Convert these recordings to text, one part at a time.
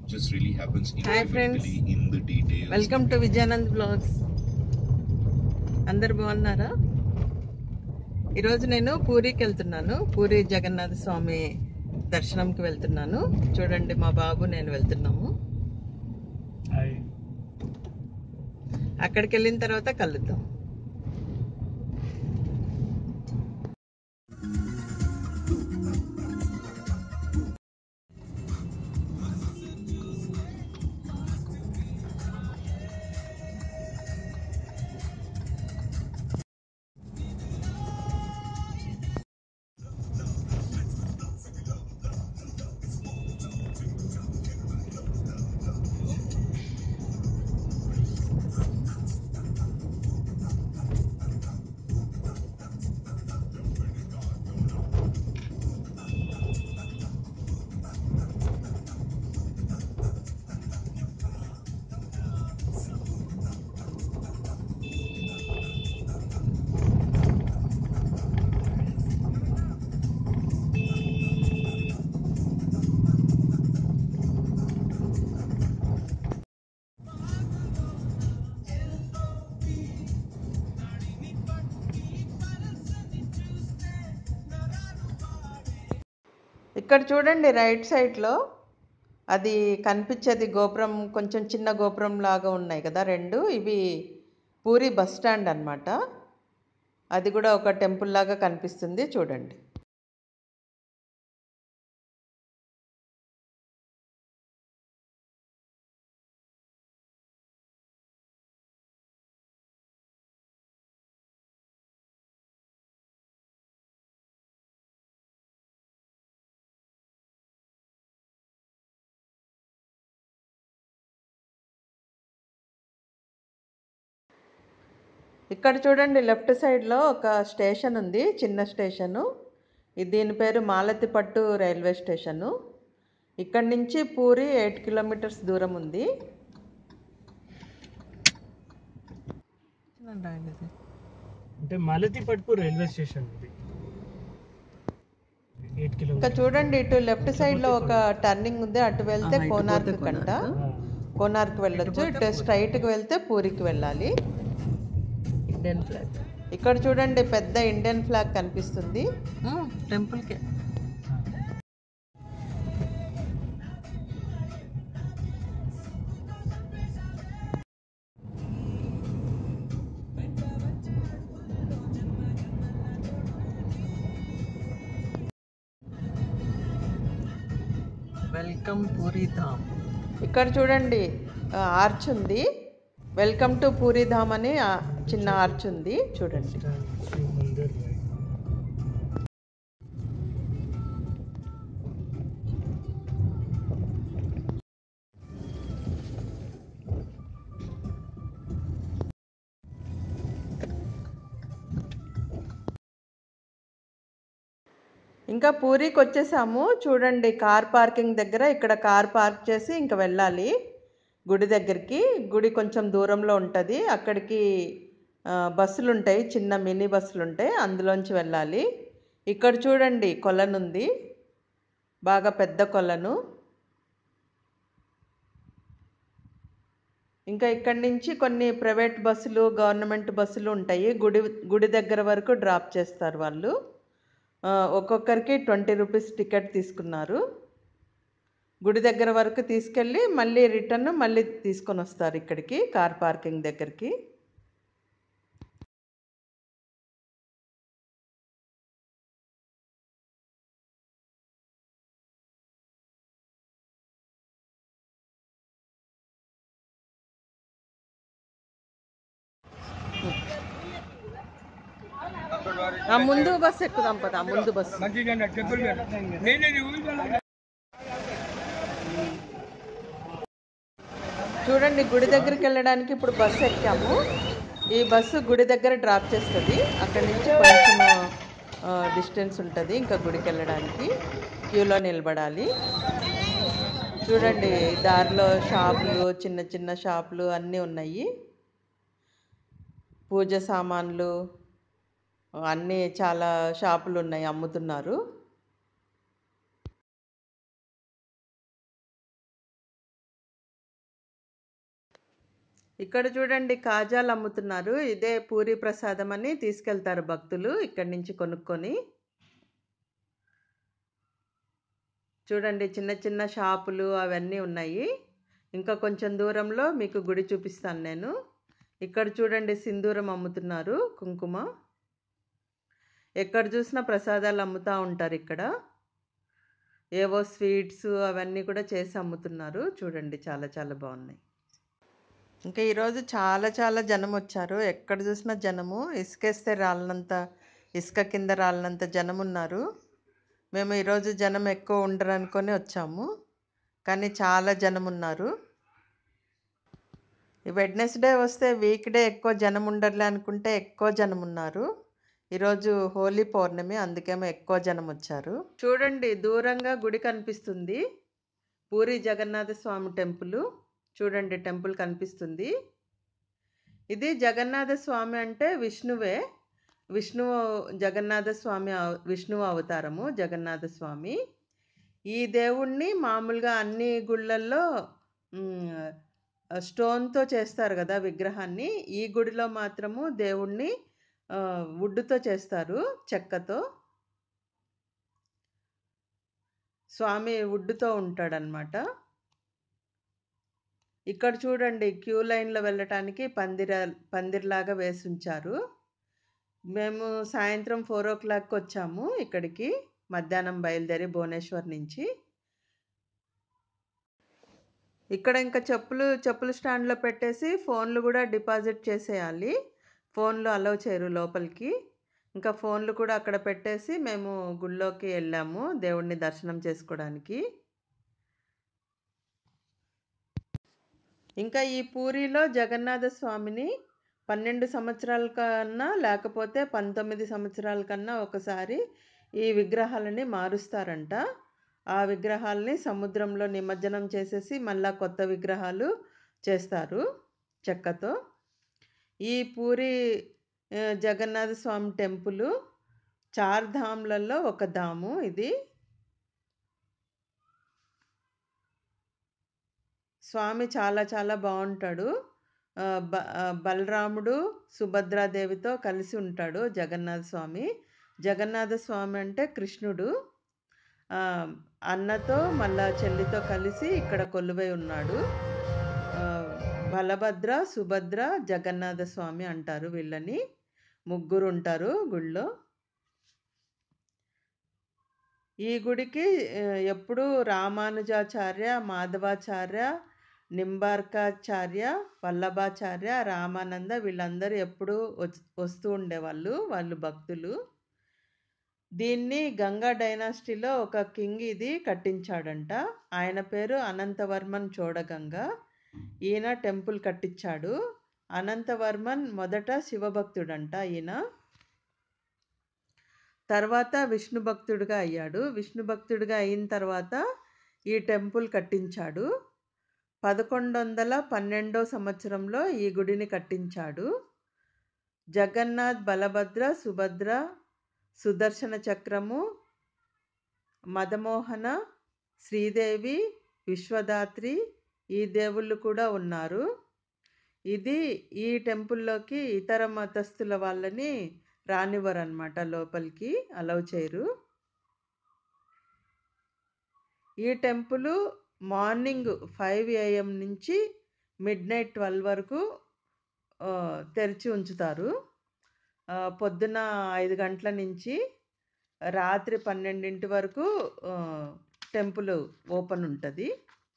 just really happens Hi, friends. incrementally in the details. Welcome to Vijayanand blogs అందరు బాగున్నారా ఈరోజు నేను పూరికి వెళ్తున్నాను పూరి జగన్నాథ స్వామి దర్శనంకి వెళ్తున్నాను చూడండి మా బాబు నేను వెళ్తున్నాము అక్కడికి వెళ్ళిన తర్వాత కలుద్దాం ఇక్కడ చూడండి రైట్ సైడ్లో అది కనిపించేది గోపురం కొంచెం చిన్న గోపురం లాగా ఉన్నాయి కదా రెండు ఇవి పూరి బస్ స్టాండ్ అన్నమాట అది కూడా ఒక టెంపుల్ లాగా కనిపిస్తుంది చూడండి ఇక్కడ చూడండి లెఫ్ట్ సైడ్లో ఒక స్టేషన్ ఉంది చిన్న స్టేషను ఇది దీని పేరు మాలతిపట్టు రైల్వే స్టేషను ఇక్కడ నుంచి పూరి ఎయిట్ కిలోమీటర్స్ దూరం ఉంది అంటే మాలతిపట్పు రైల్వే స్టేషన్ ఇది ఎయిట్ ఇంకా కిలోమీటర్ చూడండి ఇటు లెఫ్ట్ సైడ్లో ఒక టర్నింగ్ ఉంది అటు వెళ్తే ఆహా, ఇటు కోనార్క్ పోతే కంట కోనార్కా? కోనార్క్ వెళ్ళొచ్చు ఇటు స్ట్రైట్కి వెళ్తే పూరికి వెళ్ళాలి ఇండియన్ ఫ్లాగ్ ఇక్కడ చూడండి పెద్ద ఇండియన్ ఫ్లాగ్ కనిపిస్తుంది టెంపుల్కే వెల్కమ్ పూరి ధామ్ ఇక్కడ చూడండి ఆ, ఆర్చ్ ఉంది వెల్కమ్ టు పూరిధామ్ అని ఆ చిన్న ఆర్చ్ ఉంది చూడండి శివ్ మందిర్ ఇంకా పూరికి వచ్చేసాము చూడండి కార్ పార్కింగ్ దగ్గర ఇక్కడ కార్ పార్క్ చేసి ఇంకా వెళ్ళాలి గుడి దగ్గరికి గుడి కొంచెం దూరంలో ఉంటుంది అక్కడికి ఆ, బస్సులు ఉంటాయి చిన్న మినీ బస్సులు ఉంటాయి అందులోంచి వెళ్ళాలి ఇక్కడ చూడండి కొలనుంది బాగా పెద్ద కొలను ఇంకా ఇక్కడి నుంచి కొన్ని ప్రైవేట్ బస్సులు గవర్నమెంట్ బస్సులు ఉంటాయి గుడి గుడి దగ్గర వరకు డ్రాప్ చేస్తారు వాళ్ళు ఆ, ఒక్కొక్కరికి ట్వంటీ రూపీస్ టికెట్ తీసుకున్నారు గుడి దగ్గర వరకు తీసుకెళ్ళి మళ్ళీ రిటర్న్ మళ్ళీ తీసుకొని వస్తారు ఇక్కడికి కార్ పార్కింగ్ దగ్గరికి ఆ ముందు బస్సు ఎక్కుదాం పద ఆ ముందు బస్సు చూడండి గుడి దగ్గరికి వెళ్ళడానికి ఇప్పుడు బస్సు ఎక్కాము ఈ బస్సు గుడి దగ్గర డ్రాప్ చేస్తుంది అక్కడి నుంచి కొంచెం డిస్టెన్స్ ఉంటుంది ఇంకా గుడికి వెళ్ళడానికి క్యూలో నిలబడాలి చూడండి దారిలో షాపులు చిన్న చిన్న షాపులు అన్నీ ఉన్నాయి పూజ సామాన్లు అన్నీ చాలా షాపులు ఉన్నాయి అమ్ముతున్నారు ఇక్కడ చూడండి కాజాలు అమ్ముతున్నారు ఇదే పూరి ప్రసాదం అని తీసుకెళ్తారు భక్తులు ఇక్కడి నుంచి కొనుక్కొని చూడండి చిన్న చిన్న షాపులు అవన్నీ ఉన్నాయి ఇంకా కొంచెం దూరంలో మీకు గుడి చూపిస్తాను నేను ఇక్కడ చూడండి సింధూరం అమ్ముతున్నారు కుంకుమ ఎక్కడ చూసినా ప్రసాదాలు అమ్ముతూ ఉంటారు ఇక్కడ ఏవో స్వీట్స్ అవన్నీ కూడా చేసి అమ్ముతున్నారు చూడండి చాలా చాలా బాగున్నాయి ఇంకా ఈరోజు చాలా చాలా జనం వచ్చారు ఎక్కడ చూసినా జనము ఇసుకేస్తే రాళ్ళనంత ఇసుక కింద రాళ్ళనంత జనం ఉన్నారు మేము ఈరోజు జనం ఎక్కువ ఉండరు అనుకొని వచ్చాము కానీ చాలా జనం ఉన్నారు ఈ వెడ్నెస్డే వస్తే వీక్ డే ఎక్కువ జనం ఉండర్లే అనుకుంటే ఎక్కువ జనం ఉన్నారు ఈరోజు హోలీ పౌర్ణమి అందుకేమో ఎక్కువ జనం వచ్చారు చూడండి దూరంగా గుడి కనిపిస్తుంది పూరి జగన్నాథ స్వామి టెంపుల్ చూడండి టెంపుల్ కనిపిస్తుంది ఇది జగన్నాథ స్వామి అంటే విష్ణువే విష్ణువు జగన్నాథ స్వామి అవ- విష్ణువు అవతారము జగన్నాథ స్వామి ఈ దేవుణ్ణి మామూలుగా అన్ని గుళ్ళల్లో మ్, స్టోన్తో చేస్తారు కదా విగ్రహాన్ని ఈ గుడిలో మాత్రము దేవుణ్ణి ఆ, వుడ్డుతో చేస్తారు చెక్కతో స్వామి వుడ్డుతో ఉంటాడనమాట ఇక్కడ చూడండి క్యూ లైన్లో వెళ్ళటానికి పందిర పందిర్లాగా వేసి ఉంచారు మేము సాయంత్రం ఫోర్ ఓ క్లాక్కి వచ్చాము ఇక్కడికి మధ్యాహ్నం బయలుదేరి భువనేశ్వర్ నుంచి ఇక్కడ ఇంకా చెప్పులు చెప్పులు స్టాండ్లో పెట్టేసి ఫోన్లు కూడా డిపాజిట్ చేసేయాలి ఫోన్లు అలౌ చేయరు లోపలికి ఇంకా ఫోన్లు కూడా అక్కడ పెట్టేసి మేము గుళ్ళోకి వెళ్ళాము దేవుణ్ణి దర్శనం చేసుకోవడానికి ఇంకా ఈ పూరిలో జగన్నాథ స్వామిని పన్నెండు సంవత్సరాల కన్నా లేకపోతే పంతొమ్మిది సంవత్సరాల కన్నా ఒకసారి ఈ విగ్రహాలని మారుస్తారంట ఆ విగ్రహాలని సముద్రంలో నిమజ్జనం చేసేసి మళ్ళా కొత్త విగ్రహాలు చేస్తారు చెక్కతో ఈ పూరి ఆ, జగన్నాథ స్వామి టెంపుల్ చార్ ధామ్లలో ఒక ధాము ఇది స్వామి చాలా చాలా బాగుంటాడు ఆ, బ ఆ, బలరాముడు సుభద్రాదేవితో కలిసి ఉంటాడు జగన్నాథ స్వామి జగన్నాథ స్వామి అంటే కృష్ణుడు ఆ, అన్నతో మళ్ళా చెల్లితో కలిసి ఇక్కడ కొలువై ఉన్నాడు ఆ, బలభద్ర సుభద్ర జగన్నాథ స్వామి అంటారు వీళ్ళని ముగ్గురు ఉంటారు గుళ్ళో ఈ గుడికి ఆ, ఎప్పుడూ రామానుజాచార్య మాధవాచార్య నింబార్కాచార్య వల్లభాచార్య రామానంద వీళ్ళందరూ ఎప్పుడూ వచ్- వస్తూ ఉండేవాళ్ళు వాళ్ళు భక్తులు దీన్ని గంగా డైనాసిటీలో ఒక కింగ్ ఇది కట్టించాడంట ఆయన పేరు అనంతవర్మన్ చోడగంగ ఈయన టెంపుల్ కట్టించాడు అనంతవర్మన్ మొదట శివభక్తుడంట ఈయన తర్వాత విష్ణు భక్తుడిగా అయ్యాడు విష్ణు భక్తుడిగా అయిన తర్వాత ఈ టెంపుల్ కట్టించాడు పదకొండు వందల పన్నెండో సంవత్సరంలో ఈ గుడిని కట్టించాడు జగన్నాథ్ బలభద్ర సుభద్ర సుదర్శన చక్రము మదమోహన శ్రీదేవి విశ్వదాత్రి ఈ దేవుళ్ళు కూడా ఉన్నారు ఇది ఈ టెంపుల్లోకి ఇతర మతస్థుల వాళ్ళని రానివ్వరు అనమాట లోపలికి అలౌ చేయరు ఈ టెంపుల్ మార్నింగ్ ఫైవ్ ఏఎం నుంచి మిడ్ నైట్ ట్వెల్వ్ వరకు ఆ, తెరిచి ఉంచుతారు ఆ, పొద్దున ఐదు గంటల నుంచి రాత్రి పన్నెండింటి వరకు ఆ, టెంపుల్ ఓపెన్ ఉంటుంది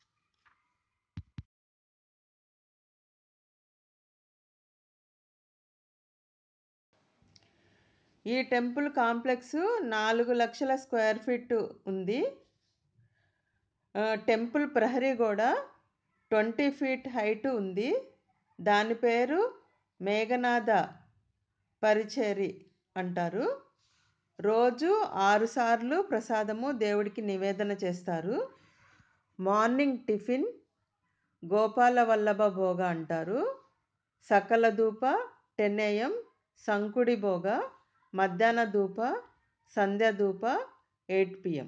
ఈ టెంపుల్ కాంప్లెక్స్ నాలుగు లక్షల స్క్వేర్ ఫీట్ ఉంది ఆ, టెంపుల్ ప్రహరీ గోడ ట్వంటీ ఫీట్ హైట్ ఉంది దాని పేరు మేఘనాథ పరిచేరి అంటారు రోజు ఆరుసార్లు ప్రసాదము దేవుడికి నివేదన చేస్తారు మార్నింగ్ టిఫిన్ గోపాల వల్లభ భోగ అంటారు సకల ధూప టెన్ ఏఎం సంకుడి భోగ మధ్యాహ్న ధూప సంధ్య ధూప ఎయిట్ పిఎం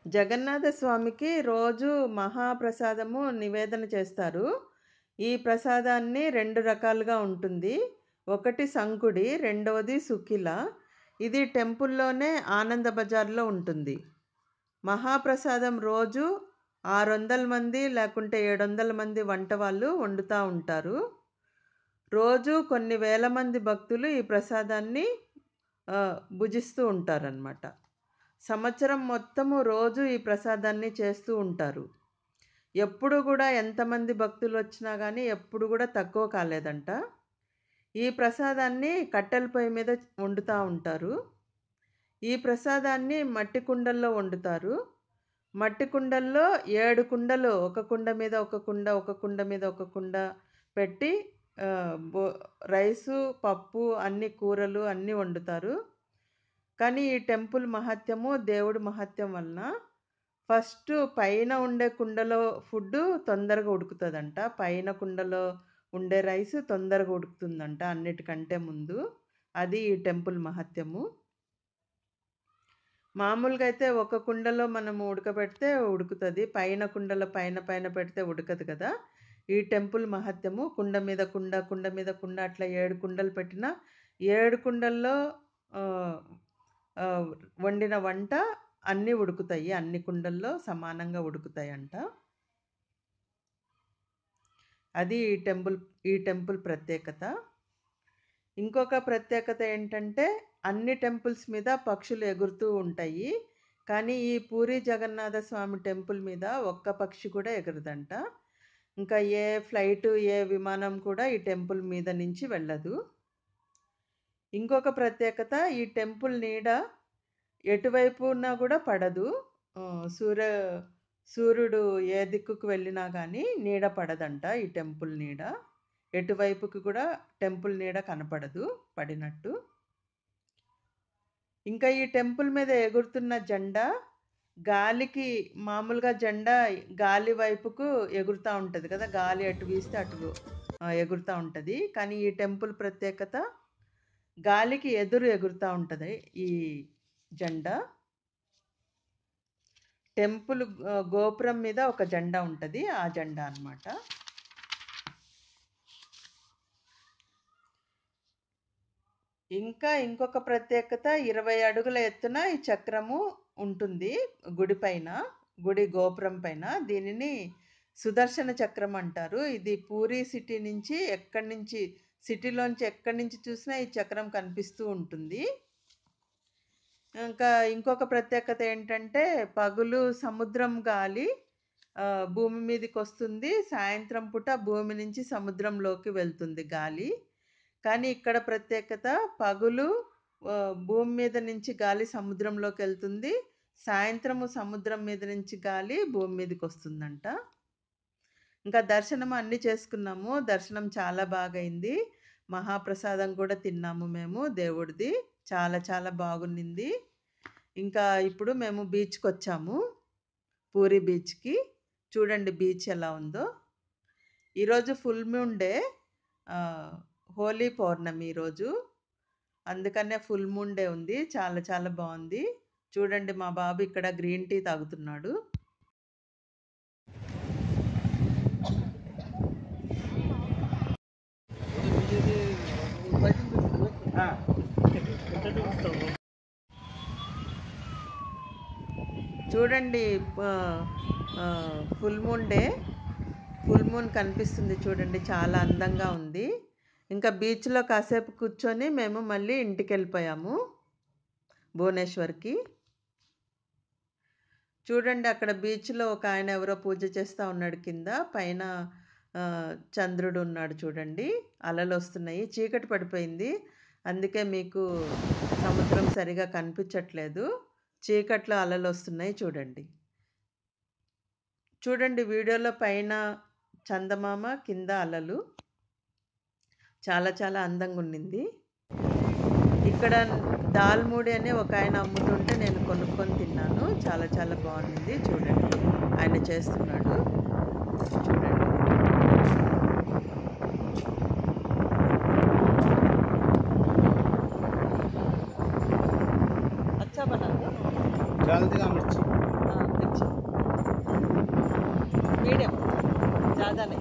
జగన్నాథ స్వామికి రోజు మహాప్రసాదము నివేదన చేస్తారు ఈ ప్రసాదాన్ని రెండు రకాలుగా ఉంటుంది ఒకటి సంకుడి రెండవది సుఖిల ఇది టెంపుల్లోనే ఆనంద బజార్లో ఉంటుంది మహాప్రసాదం రోజు ఆరు వందల మంది లేకుంటే ఏడు వందల మంది వంట వాళ్ళు వండుతూ ఉంటారు రోజు కొన్ని వేల మంది భక్తులు ఈ ప్రసాదాన్ని ఆ, భుజిస్తూ ఉంటారనమాట సంవత్సరం మొత్తము రోజు ఈ ప్రసాదాన్ని చేస్తూ ఉంటారు ఎప్పుడు కూడా ఎంతమంది భక్తులు వచ్చినా కానీ ఎప్పుడు కూడా తక్కువ కాలేదంట ఈ ప్రసాదాన్ని కట్టెల పొయ్యి మీద వండుతూ ఉంటారు ఈ ప్రసాదాన్ని మట్టి కుండల్లో వండుతారు మట్టి కుండల్లో ఏడు కుండలు ఒక కుండ మీద ఒక కుండ ఒక కుండ మీద ఒక కుండ పెట్టి ఆ, బో రైసు పప్పు అన్ని కూరలు అన్నీ వండుతారు కానీ ఈ టెంపుల్ మహత్యము దేవుడి మహత్యం వలన ఫస్ట్ పైన ఉండే కుండలో ఫుడ్ తొందరగా ఉడుకుతుందంట పైన కుండలో ఉండే రైస్ తొందరగా ఉడుకుతుందంట అన్నిటికంటే ముందు అది ఈ టెంపుల్ మహత్యము మామూలుగా అయితే ఒక కుండలో మనము ఉడకబెడితే ఉడుకుతుంది పైన కుండలో పైన పైన పెడితే ఉడకదు కదా ఈ టెంపుల్ మహత్యము కుండ మీద కుండ కుండ మీద కుండ అట్లా ఏడు కుండలు పెట్టిన ఏడు కుండల్లో ఆ, ఆ, వండిన వంట అన్నీ ఉడుకుతాయి అన్ని కుండల్లో సమానంగా ఉడుకుతాయి అంట అది ఈ టెంపుల్ ఈ టెంపుల్ ప్రత్యేకత ఇంకొక ప్రత్యేకత ఏంటంటే అన్ని టెంపుల్స్ మీద పక్షులు ఎగురుతూ ఉంటాయి కానీ ఈ పూరి జగన్నాథ స్వామి టెంపుల్ మీద ఒక్క పక్షి కూడా ఎగరదంట ఇంకా ఏ ఫ్లైట్ ఏ విమానం కూడా ఈ టెంపుల్ మీద నుంచి వెళ్ళదు ఇంకొక ప్రత్యేకత ఈ టెంపుల్ నీడ ఎటువైపునా కూడా పడదు ఆ, సూర్య సూర్యుడు ఏ దిక్కుకు వెళ్ళినా కానీ నీడ పడదంట ఈ టెంపుల్ నీడ ఎటువైపుకి కూడా టెంపుల్ నీడ కనపడదు పడినట్టు ఇంకా ఈ టెంపుల్ మీద ఎగురుతున్న జెండా గాలికి మామూలుగా జెండా గాలి వైపుకు ఎగురుతూ ఉంటుంది కదా గాలి అటు వీస్తే అటు ఆ, ఎగురుతూ ఉంటుంది కానీ ఈ టెంపుల్ ప్రత్యేకత గాలికి ఎదురు ఎగురుతూ ఉంటుంది ఈ జెండా టెంపుల్ ఆ, గోపురం మీద ఒక జెండా ఉంటుంది ఆ జెండా అన్నమాట ఇంకా ఇంకొక ప్రత్యేకత ఇరవై అడుగుల ఎత్తున ఈ చక్రము ఉంటుంది గుడి పైన గుడి గోపురం పైన దీనిని సుదర్శన చక్రం అంటారు ఇది పూరి సిటీ నుంచి ఎక్కడి నుంచి సిటీలోంచి ఎక్కడి నుంచి చూసినా ఈ చక్రం కనిపిస్తూ ఉంటుంది ఇంకా ఇంకొక ప్రత్యేకత ఏంటంటే పగులు సముద్రం గాలి ఆ, భూమి మీదకి వస్తుంది సాయంత్రం పూట భూమి నుంచి సముద్రంలోకి వెళ్తుంది గాలి కానీ ఇక్కడ ప్రత్యేకత పగులు ఆ, భూమి మీద నుంచి గాలి సముద్రంలోకి వెళ్తుంది సాయంత్రము సముద్రం మీద నుంచి గాలి భూమి మీదకి వస్తుందంట ఇంకా దర్శనం అన్నీ చేసుకున్నాము దర్శనం చాలా బాగైంది మహాప్రసాదం కూడా తిన్నాము మేము దేవుడిది చాలా చాలా బాగుండింది ఇంకా ఇప్పుడు మేము బీచ్కి వచ్చాము పూరి బీచ్కి చూడండి బీచ్ ఎలా ఉందో ఈరోజు ఫుల్ మూన్ డే ఆ, హోలీ పౌర్ణమి ఈరోజు అందుకనే ఫుల్ మూన్ డే ఉంది చాలా చాలా బాగుంది చూడండి మా బాబు ఇక్కడ గ్రీన్ టీ తాగుతున్నాడు చూడండి ఆ, ఆ, full moon day full moon కనిపిస్తుంది చూడండి చాలా అందంగా ఉంది ఇంకా బీచ్లో కాసేపు కూర్చొని మేము మళ్ళీ ఇంటికి వెళ్ళిపోయాము భువనేశ్వర్కి చూడండి అక్కడ బీచ్లో ఒక ఆయన ఎవరో పూజ చేస్తూ ఉన్నాడు కింద పైన ఆ, చంద్రుడు ఉన్నాడు చూడండి అలలు వస్తున్నాయి చీకటి పడిపోయింది అందుకే మీకు సముద్రం సరిగా కనిపించట్లేదు చీకట్లో అలలు వస్తున్నాయి చూడండి చూడండి వీడియోలో పైన చందమామ కింద అలలు చాలా చాలా అందంగా ఉండింది ఇక్కడ దాల్మూడి అనే ఒక ఆయన అమ్ముతుంటే నేను కొనుక్కొని తిన్నాను చాలా చాలా బాగుంది చూడండి ఆయన చేస్తున్నాడు చూడండి अच्छा बना दो डाल देगा मिर्ची हाँ, मिर्च मीडियम ज़्यादा नहीं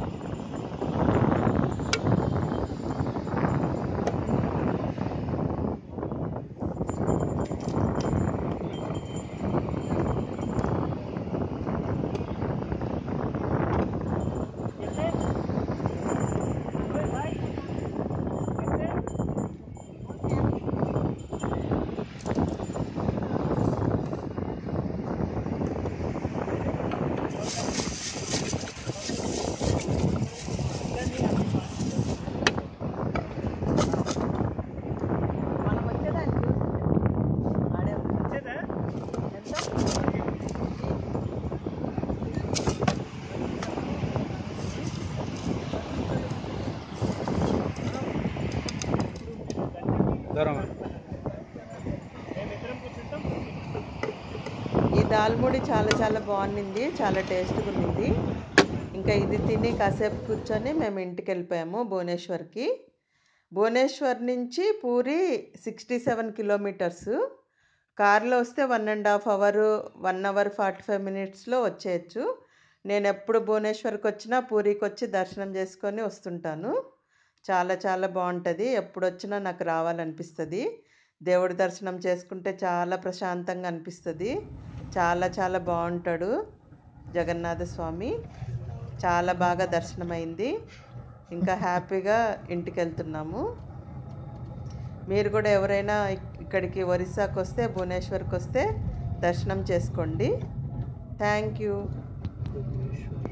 మనం వచ్చేదాన్ని చూసి ఆడే ఉన్నాం. ఎంత ఈ దాల్ముడి చాలా చాలా బాగుండింది చాలా టేస్ట్గా ఉండింది ఇంకా ఇది తిని కాసేపు కూర్చొని మేము ఇంటికి వెళ్ళిపోయాము భువనేశ్వర్కి భువనేశ్వర్ నుంచి పూరి సిక్స్టీ సెవెన్ కిలోమీటర్స్ కార్లో వస్తే one and half hour one hour forty five మినిట్స్లో వచ్చేయచ్చు నేను ఎప్పుడు భువనేశ్వర్కి వచ్చినా పూరికి వచ్చి దర్శనం చేసుకొని వస్తుంటాను చాలా చాలా బాగుంటుంది ఎప్పుడు వచ్చినా నాకు రావాలనిపిస్తుంది దేవుడి దర్శనం చేసుకుంటే చాలా ప్రశాంతంగా అనిపిస్తుంది చాలా చాలా బాగుంటాడు జగన్నాథ స్వామి చాలా బాగా దర్శనమైంది ఇంకా హ్యాపీగా ఇంటికి వెళ్తున్నాము మీరు కూడా ఎవరైనా ఇక్- ఇక్కడికి ఒరిస్సాకి వస్తే భువనేశ్వర్కి వస్తే దర్శనం చేసుకోండి థ్యాంక్ యూ భువనేశ్వర్